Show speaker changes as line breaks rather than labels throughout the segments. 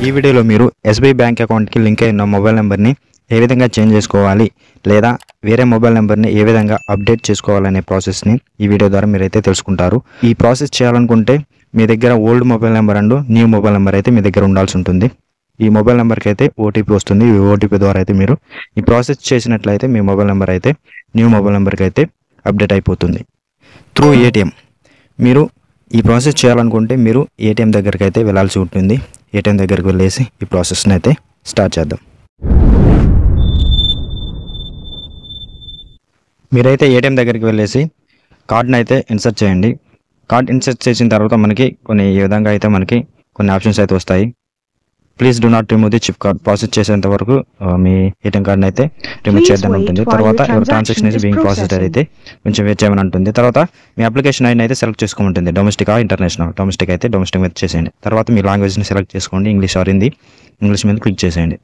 ఈ వీడియోలో మీరు ఎస్బీఐ బ్యాంక్ అకౌంట్కి లింక్ అయిన మొబైల్ నెంబర్ని ఏ విధంగా చేంజ్ చేసుకోవాలి లేదా వేరే మొబైల్ నెంబర్ని ఏ విధంగా అప్డేట్ చేసుకోవాలనే ప్రాసెస్ని ఈ వీడియో ద్వారా మీరైతే తెలుసుకుంటారు ఈ ప్రాసెస్ చేయాలనుకుంటే మీ దగ్గర old mobile number and new mobile number అయితే మీ దగ్గర ఉండాల్సి ఉంటుంది ఈ మొబైల్ నెంబర్కి అయితే ఓటీపీ వస్తుంది ఈ ఓటీపీ ద్వారా అయితే మీరు ఈ ప్రాసెస్ చేసినట్లయితే మీ మొబైల్ నెంబర్ అయితే న్యూ మొబైల్ నెంబర్కి అయితే అప్డేట్ అయిపోతుంది త్రూ ఏటీఎం మీరు ఈ ప్రాసెస్ చేయాలనుకుంటే మీరు ఏటీఎం దగ్గరికి అయితే వెళ్ళాల్సి ఉంటుంది ఏటీఎం దగ్గరికి వెళ్ళేసి ఈ ప్రాసెస్ని అయితే స్టార్ట్ చేద్దాం మీరైతే ఏటీఎం దగ్గరికి వెళ్ళేసి కార్డ్ని అయితే ఇన్సర్ట్ చేయండి కార్డ్ ఇన్సర్ట్ చేసిన తర్వాత మనకి కొన్ని ఈ విధంగా అయితే మనకి కొన్ని ఆప్షన్స్ అయితే వస్తాయి please do not remove the chip card process చేసేంత వరకు ఆ, మీ ఏటీఎం కార్డ్ని అయితే రిమూవ్
Please
చేద్దాం
wait
ఉంటుంది
while
తర్వాత
the
ఎవరి transaction
transaction
is
is
being processed
processing.
అయితే కొంచెం వెయిట్ చేయమని ఉంటుంది తర్వాత మీ అప్లికేషన్ అయిన అయితే సెలెక్ట్ చేసుకోమంటుంది డొమెస్టికా ఇంటర్నేషనల్ డొమెస్టిక్ అయితే డొమెస్టిక్ మీద చేసేయండి తర్వాత మీ లాంగ్వేజ్ని సెలెక్ట్ చేసుకోండి ఇంగ్లీష్ ఆర్ హిందీ ఇంగ్లీష్ మీద క్లిక్ చేసేయండి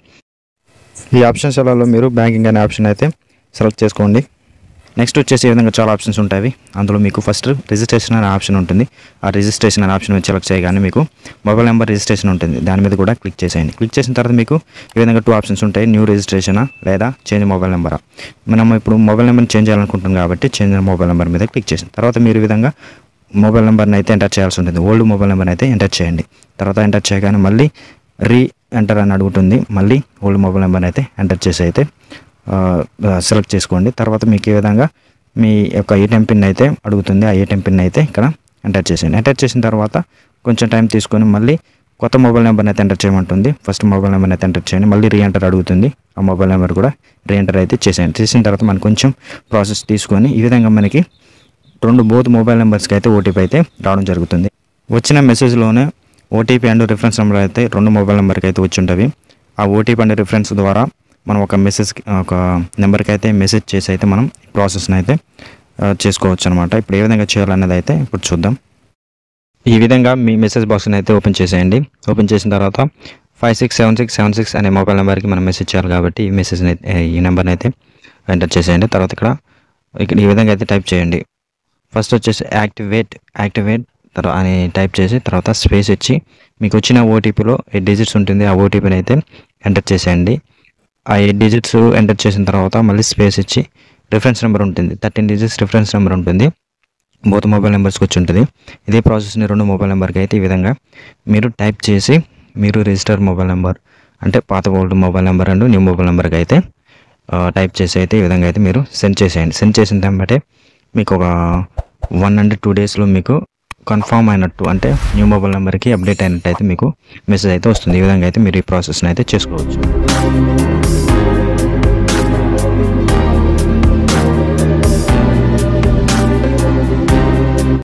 ఈ ఆప్షన్స్ ఎలా మీరు బ్యాంకింగ్ అనే ఆప్షన్ అయితే సెలెక్ట్ చేసుకోండి నెక్స్ట్ వచ్చేసి ఈ విధంగా చాలా ఆప్షన్స్ ఉంటాయి అందులో మీకు ఫస్ట్ రిజిస్ట్రేషన్ అనే ఆప్షన్ ఉంటుంది ఆ రిజిస్ట్రేషన్ అనే ఆప్షన్ మీద సెలెక్ట్ చేయగానే మీకు మొబైల్ నెంబర్ రిజిస్ట్రేషన్ ఉంటుంది దాని మీద కూడా క్లిక్ చేసేయండి క్లిక్ చేసిన తర్వాత మీకు ఈ విధంగా టూ ఆప్షన్స్ ఉంటాయి న్యూ రిజిస్ట్రేషనా లేదా చేంజ్ మొబైల్ నెంబరా మనం ఇప్పుడు మొబైల్ నెంబర్ని చేంజ్ చేయాలనుకుంటున్నాం కాబట్టి చేంజ్ మొబైల్ నెంబర్ మీద క్లిక్ చేసిన తర్వాత మీరు ఈ విధంగా మొబైల్ నెంబర్ని అయితే ఎంటర్ చేయాల్సి ఉంటుంది ఓల్డ్ మొబైల్ నెంబర్ని అయితే ఎంటర్ చేయండి తర్వాత ఎంటర్ చేయగానే మళ్ళీ రీ ఎంటర్ అని అడుగుతుంది మళ్ళీ ఓల్డ్ మొబైల్ నెంబర్ని అయితే ఎంటర్ చేసి అయితే సెలెక్ట్ చేసుకోండి తర్వాత మీకు ఈ విధంగా మీ యొక్క ఏటీఎం పిన్ అయితే అడుగుతుంది ఆ ఏటీఎం పిన్ అయితే ఇక్కడ ఎంటర్ చేసేయండి ఎంటర్ చేసిన తర్వాత కొంచెం టైం తీసుకొని మళ్ళీ కొత్త మొబైల్ నెంబర్ని అయితే ఎంటర్ చేయమంటుంది ఫస్ట్ మొబైల్ నెంబర్ని అయితే ఎంటర్ చేయండి మళ్ళీ రీ ఎంటర్ అడుగుతుంది ఆ మొబైల్ నెంబర్ కూడా రీ ఎంటర్ అయితే చేసేయండి చేసిన తర్వాత మనకు కొంచెం ప్రాసెస్ తీసుకొని ఈ విధంగా మనకి రెండు బోత్ మొబైల్ నెంబర్స్కి అయితే ఓటీపీ అయితే రావడం జరుగుతుంది వచ్చిన మెసేజ్లోనే ఓటీపీ అండ్ రిఫరెన్స్ నెంబర్ అయితే రెండు మొబైల్ నెంబర్కి అయితే వచ్చి ఉంటుంది ఆ ఓటీపీ అండ్ రిఫరెన్స్ ద్వారా మనం ఒక మెసేజ్ ఒక నెంబర్కి అయితే మెసేజ్ చేసి అయితే మనం ఈ ప్రాసెస్ని అయితే ఆ, చేసుకోవచ్చు అనమాట ఇప్పుడు ఏ విధంగా చేయాలనేది అయితే ఇప్పుడు చూద్దాం ఈ విధంగా మీ మెసేజ్ బాక్స్ని అయితే ఓపెన్ చేసేయండి ఓపెన్ చేసిన తర్వాత five six seven six seven six అనే మొబైల్ నెంబర్కి మనం మెసేజ్ చేయాలి కాబట్టి ఈ మెసేజ్ని అయితే ఈ నెంబర్ని అయితే ఎంటర్ చేసేయండి తర్వాత ఇక్కడ ఇక్కడ ఈ విధంగా అయితే టైప్ చేయండి ఫస్ట్ వచ్చేసి యాక్టివేట్ యాక్టివేట్ తర్వాత అని టైప్ చేసి తర్వాత స్పేస్ ఇచ్చి మీకు వచ్చిన ఓటీపీలో ఎయిట్ డిజిట్స్ ఉంటుంది ఆ ఓటీపీని అయితే ఎంటర్ చేసేయండి ఆ ఎయిట్ డిజిట్స్ ఎంటర్ చేసిన తర్వాత మళ్ళీ స్పేస్ ఇచ్చి రిఫరెన్స్ నెంబర్ ఉంటుంది థర్టీన్ డిజిట్స్ రిఫరెన్స్ నెంబర్ ఉంటుంది బోత్ మొబైల్ నెంబర్స్కి వచ్చి ఉంటుంది ఇదే ప్రాసెస్ని రెండు మొబైల్ నెంబర్కి అయితే ఈ విధంగా మీరు టైప్ చేసి మీరు రిజిస్టర్ మొబైల్ నెంబర్ అంటే పాత old mobile number and new mobile నెంబర్కి అయితే ఆ, టైప్ చేసి అయితే ఈ విధంగా అయితే మీరు సెండ్ చేసేయండి సెండ్ చేసిన వెంబటే మీకు ఒక వన్ అండ్ టూ డేస్లో మీకు కన్ఫామ్ అయినట్టు అంటే న్యూ మొబైల్ నెంబర్కి అప్డేట్ అయినట్టు అయితే మీకు మెసేజ్ అయితే వస్తుంది ఈ విధంగా అయితే మీరు ఈ ప్రాసెస్ని అయితే చేసుకోవచ్చు